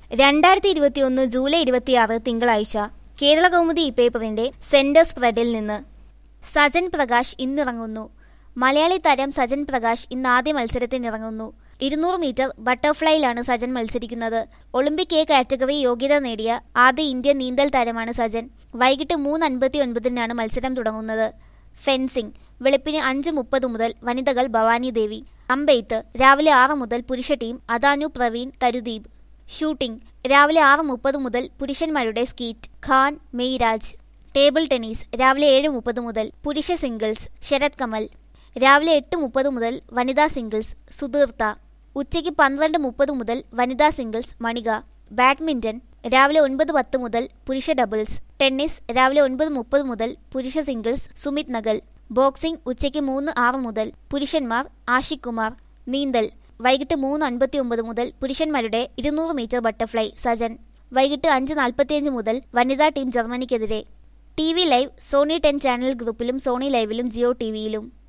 രണ്ടായിരത്തി ഇരുപത്തിയൊന്ന് ജൂലൈ ഇരുപത്തിയാറ് തിങ്കളാഴ്ച കേരള കൗമുദി ഈ പേപ്പറിന്റെ സെന്റർ സ്പ്രെഡിൽ നിന്ന് സജൻ പ്രകാശ് ഇന്നിറങ്ങുന്നു മലയാളി താരം സജൻ പ്രകാശ് ഇന്ന് ആദ്യ മത്സരത്തിനിറങ്ങുന്നു ഇരുന്നൂറ് മീറ്റർ ബട്ടർഫ്ലൈയിലാണ് സജൻ മത്സരിക്കുന്നത് ഒളിമ്പിക് എ കാറ്റഗറി യോഗ്യത നേടിയ ആദ്യ ഇന്ത്യൻ നീന്തൽ താരമാണ് സജൻ വൈകിട്ട് മൂന്ന് അൻപത്തി ഒൻപതിനാണ് മത്സരം തുടങ്ങുന്നത് ഫെൻസിംഗ് വെളുപ്പിന് അഞ്ച് മുപ്പത് മുതൽ വനിതകൾ ഭവാനി ദേവി അമ്പെയ്ത്ത് രാവിലെ ആറ് മുതൽ പുരുഷ ടീം അദാനു പ്രവീൺ തരുദീപ് ഷൂട്ടിംഗ് രാവിലെ ആറ് മുപ്പത് മുതൽ പുരുഷന്മാരുടെ skeet Khan Mairaj table tennis രാവിലെ ഏഴ് മുപ്പത് മുതൽ പുരുഷ സിംഗിൾസ് ശരത് കമൽ രാവിലെ എട്ട് മുപ്പത് മുതൽ വനിതാ സിംഗിൾസ് സുതീർത്ത ഉച്ചയ്ക്ക് പന്ത്രണ്ട് മുപ്പത് മുതൽ വനിതാ സിംഗിൾസ് മണിക ബാഡ്മിന്റൺ രാവിലെ ഒൻപത് പത്ത് മുതൽ പുരുഷ ഡബിൾസ് ടെന്നീസ് രാവിലെ ഒൻപത് മുപ്പത് മുതൽ പുരുഷ സിംഗിൾസ് സുമിത് നഗൽ ബോക്സിംഗ് ഉച്ചയ്ക്ക് മൂന്ന് ആറ് മുതൽ പുരുഷന്മാർ ആഷിഖ് കുമാർ നീന്തൽ വൈകിട്ട് മൂന്ന് അൻപത്തി ഒമ്പത് മുതൽ പുരുഷന്മാരുടെ ഇരുന്നൂറ് മീറ്റർ ബട്ടർഫ്ലൈ സജൻ വൈകിട്ട് അഞ്ച് നാൽപ്പത്തിയഞ്ച് മുതൽ വനിതാ ടീം ജർമ്മനിക്കെതിരെ T V live Sony ten channel ഗ്രൂപ്പിലും സോണി ലൈവിലും ജിയോ ടി വിയിലും